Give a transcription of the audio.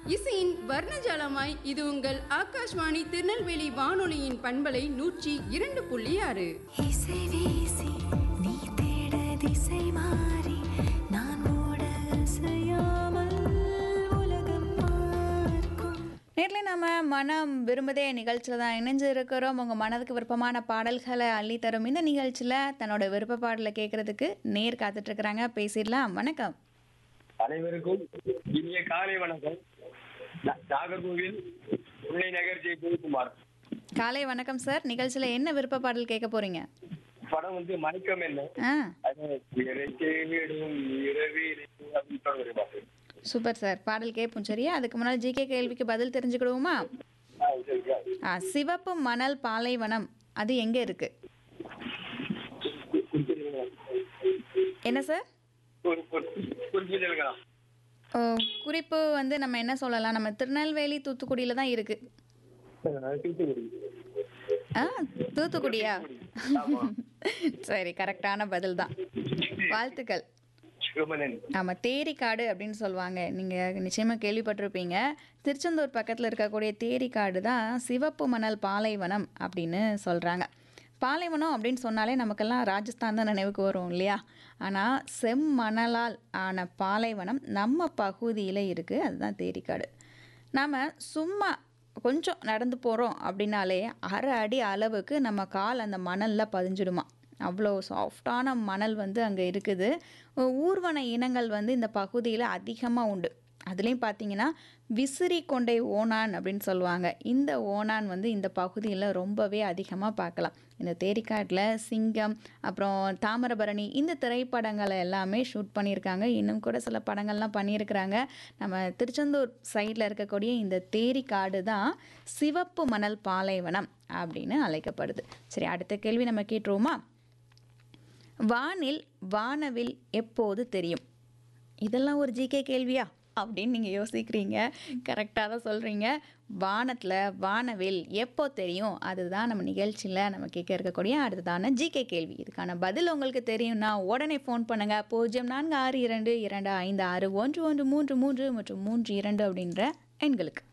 இசையின் வர்ணஜாலமாய் இது உங்கள் ஆகாஷ்வாணி திருநெல்வேலி வானொலியின் பண்பலை நூற்றி இரண்டு புள்ளி ஆறு இசை வீசி நீ தேட திசை மாறி நான் ஓட அசையாமல் உலகம் பார்க்கும் நேரில் நம்ம மனம் விரும்புதே நிகழ்ச்சியில் தான் இணைஞ்சு இருக்கிறோம் உங்கள் மனதுக்கு விருப்பமான பாடல்களை அள்ளி தரும் இந்த நிகழ்ச்சியில் தன்னோட விருப்ப பாடலை கேட்கறதுக்கு நேர் காத்துட்டு இருக்கிறாங்க பேசிடலாம் வணக்கம் அனைவருக்கும் இனிய காலை வணக்கம் நா- நாகர்கோவில் முல்லை நகர் ஜெய் ஜெயக்குமார் காலை வணக்கம் சார் நிகழ்ச்சியில் என்ன விருப்ப பாடல் கேட்க போறீங்க படம் வந்து மயக்கம் என்ன ஆ அது உயிரை தேடும் இரவிலே அப்படின்னு சொல்ற ஒரு பாட்டு சூப்பர் சார் பாடல் கேட்போம் சரியா அதுக்கு முன்னால் ஜிகே கேள்விக்கு பதில் தெரிஞ்சுக்கிடுவோமா ஆ, சரிக்கா. ஆ சிவப்பு மணல் பாலைவனம் அது எங்கே இருக்கு கு- குறிப்பிடுங்களா? என்ன சார் ஒரு- ஒரு- குறிப்பிடுங்களா? ஓ, குறிப்பு வந்து நம்ம என்ன சொல்லலாம் நம்ம திருநெல்வேலி தூத்துக்குடியில் தான் இருக்கு ஆ, தூத்துக்குடி. ஆ தூத்துக்குடியா சரி கரெக்டான பதில் தான் வாழ்த்துக்கள் ரொம்ப நன்றி. ஆமாம் தேரிக்காடு அப்படின்னு சொல்லுவாங்க நீங்கள் நிச்சயமாக கேள்விப்பட்டிருப்பீங்க திருச்செந்தூர் பக்கத்தில் இருக்கக்கூடிய தேரிக்காடு தான் சிவப்பு மணல் பாலைவனம் அப்படின்னு சொல்கிறாங்க பாலைவனம் அப்படின்னு சொன்னாலே நமக்கெல்லாம் ராஜஸ்தான் தான் நினைவுக்கு வரும் இல்லையா ஆனால் செம்மணலால் ஆன பாலைவனம் நம்ம பகுதியில் இருக்குது அதுதான் தேரிக்காடு நாம் சும்மா கொஞ்சம் நடந்து போகிறோம் அப்படின்னாலே அரை அடி அளவுக்கு நம்ம கால் அந்த மணலில் பதிஞ்சிடுமா அவ்வளோ சாஃப்டான மணல் வந்து அங்கே இருக்குது ஊர்வன இனங்கள் வந்து இந்த பகுதியில் அதிகமாக உண்டு அதுலேயும் பார்த்தீங்கன்னா விசிறி கொண்டை ஓணான் அப்படின்னு சொல்லுவாங்க இந்த ஓணான் வந்து இந்த பகுதியில் ரொம்பவே அதிகமாக பார்க்கலாம் இந்த தேரிக்காட்டில் சிங்கம் அப்புறம் தாமிரபரணி இந்த திரைப்படங்களை எல்லாமே ஷூட் பண்ணியிருக்காங்க இன்னும் கூட சில படங்கள்லாம் பண்ணியிருக்கிறாங்க நம்ம திருச்செந்தூர் சைடில் இருக்கக்கூடிய இந்த தேரிக்காடு தான் சிவப்பு மணல் பாலைவனம் அப்படின்னு அழைக்கப்படுது சரி அடுத்த கேள்வி நம்ம கேட்டுருவோமா வானில் வானவில் எப்போது தெரியும் இதெல்லாம் ஒரு ஜிகே கேள்வியா அப்படின்னு நீங்கள் யோசிக்கிறீங்க கரெக்டாக தான் சொல்கிறீங்க வானத்தில் வானவில் எப்போ தெரியும் அதுதான் நம்ம நிகழ்ச்சியில் நம்ம கேட்க இருக்கக்கூடிய அடுத்ததான ஜிகே கேள்வி இதுக்கான பதில் உங்களுக்கு தெரியும்னா உடனே ஃபோன் பண்ணுங்கள் பூஜ்ஜியம் நான்கு ஆறு இரண்டு இரண்டு ஐந்து ஆறு ஒன்று ஒன்று மூன்று மூன்று மற்றும் மூன்று இரண்டு அப்படின்ற எண்களுக்கு